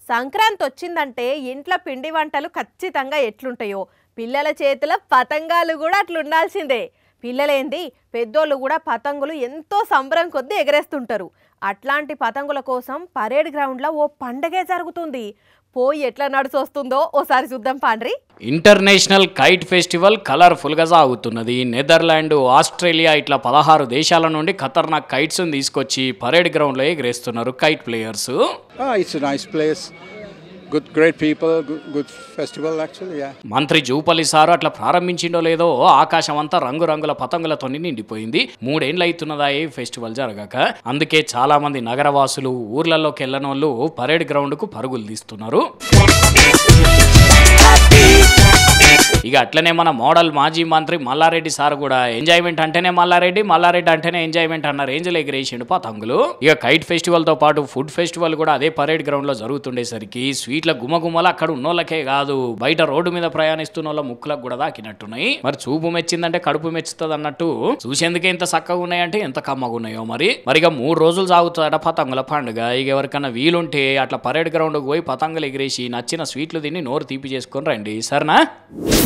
సంక్రాంతి వచ్చిందంటే ఇంట్లో పిండి వంటలు ఖచ్చితంగా ఎట్లుంటాయో పిల్లల చేతుల పతంగాలు కూడా అట్లా ఉండాల్సిందే పిల్లలేంది పెద్దోళ్ళు కూడా పతంగులు ఎంతో సంబరం కొద్దీ ఎగరేస్తుంటారు అట్లాంటి పతంగుల కోసం పరేడ్ గ్రౌండ్లో ఓ పండగే జరుగుతుంది పోయి ఎట్లా నడిచొస్తుందో ఓసారి చూద్దాం పాండ్రి ఇంటర్నేషనల్ కైట్ ఫెస్టివల్ కలర్ఫుల్గా సాగుతున్నది నెదర్లాండ్ ఆస్ట్రేలియా ఇట్లా పదహారు దేశాల నుండి ఖతర్నాక్ కైట్స్ తీసుకొచ్చి పరేడ్ గ్రౌండ్లో ఎగరేస్తున్నారు kite players Ah, it's a nice place. Good, great people. Good, good festival, actually. Yeah. మంత్రి జూపల్లి సారు అట్లా ప్రారంభించిండో లేదో ఆకాశం అంతా రంగురంగుల పతంగులతో నిండిపోయింది మూడేండ్లు అవుతున్నదా ఈ ఫెస్టివల్ జరగక అందుకే చాలా మంది నగరవాసులు ఊర్లలోకి వెళ్ళనోళ్ళు పరేడ్ గ్రౌండ్కు పరుగులు తీస్తున్నారు ఇక అట్లనే మన మోడల్ మాజీ మంత్రి మల్లారెడ్డి సార్ కూడా ఎంజాయ్మెంట్ అంటేనే మల్లారెడ్డి మల్లారెడ్డి అంటేనే ఎంజాయ్మెంట్ అన్న రేంజ్లో ఎగిరేసిండు పతంగులు ఇక కైట్ ఫెస్టివల్ తో పాటు ఫుడ్ ఫెస్టివల్ కూడా అదే పరేడ్ గ్రౌండ్ లో జరుగుతుండేసరికి స్వీట్ల గుమగుమలు అక్కడ ఉన్నోళ్ళకే కాదు బయట రోడ్డు మీద ప్రయాణిస్తున్న వాళ్ళ ముక్కులకు కూడా దాకినట్టున్నాయి మరి చూపు మెచ్చిందంటే కడుపు మెచ్చుతుంది అన్నట్టు చూసేందుకే ఇంత చక్కగా ఉన్నాయంటే ఎంత కమ్మగా ఉన్నాయో మరి మరి ఇక మూడు రోజులు సాగుతుందట పతంగుల పండుగ ఇక ఎవరికన్నా వీలుంటే అట్లా పరేడ్ గ్రౌండ్కి పోయి పతంగులు ఎగిరేసి నచ్చిన స్వీట్లు తిని నోరు తీపి చేసుకొని రండి సరేనా